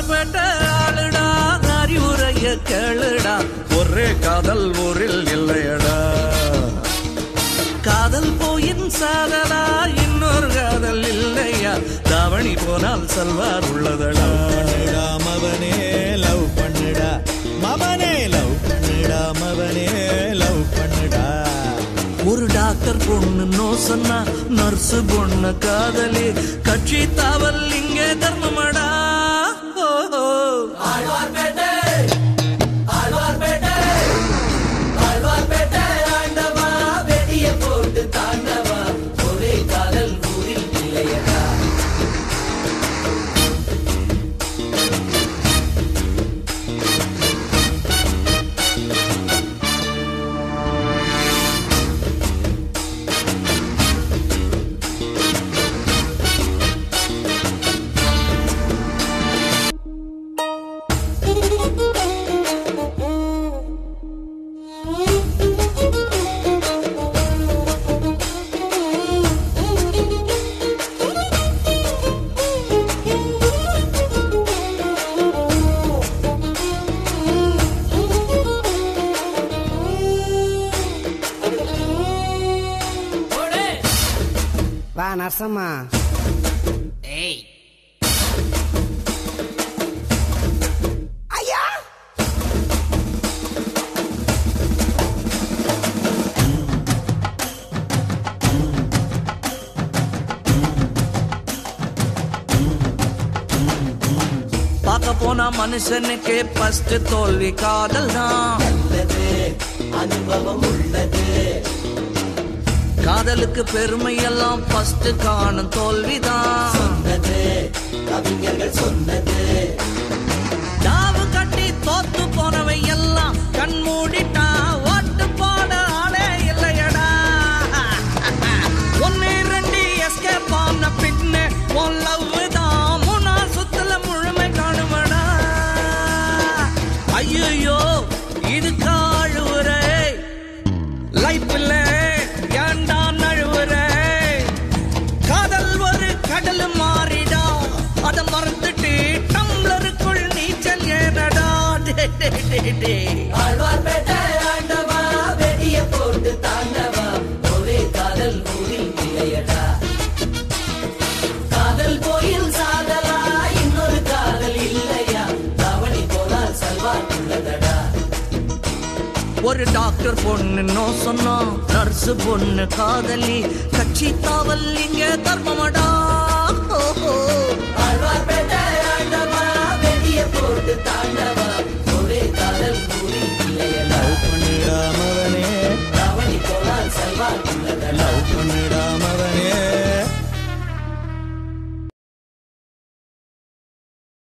ஆழ்வார்பேட்டை ஆளுடா அறிவுரைய கேளுடா ஒரே காதல் ஊரில் இல்லையடா காதல் போயின் சாதலா இன்னொரு காதல் இல்லையா தாவணி போனால் சல்வார் உள்ளதடா பண்ணுடா மவனே லவ் பண்ணுடா மவனே லவ் பண்ணுடா மவனே லவ் பண்ணுடா ஒரு டாக்டர் பொண்ணு நோ சொன்னா நர்ஸ் பொண்ணு காதலி கட்சி தாவல் இங்கே தர்மமடா ஓ, ஓ. வா நரசம்மா பார்க்க போனா மனுஷனுக்கு ஃபர்ஸ்ட் தோல்வி காதல் தான் காதலுக்கு பெருமை எல்லாம் ஃபர்ஸ்ட் காணும் தோல்விதான் தாவு கட்டி தோத்து போனவை எல்லாம் கண் மூடிட்டா ஓட்டு போட ஆளே இல்லையடா ஒன்னு ரெண்டு எஸ்கேப் ஆன பின்ன உன் லவ் தான் மூணா சுத்துல முழுமை காணுமடா ஐயோ இது காழுவுரை லைஃப்ல ஏண்டா நழுவுரை காதல் ஒரு கடல் மாறிடா அத மறந்துட்டு டம்ளருக்குள் நீச்சல் ஏறடா டே, டே, டே, டே. ஒரு டாக்டர் பொண்ணு நோ சொன்னா நர்ஸ் பொண்ணு காதலி கட்சி தாவல் இங்க தர்மமடா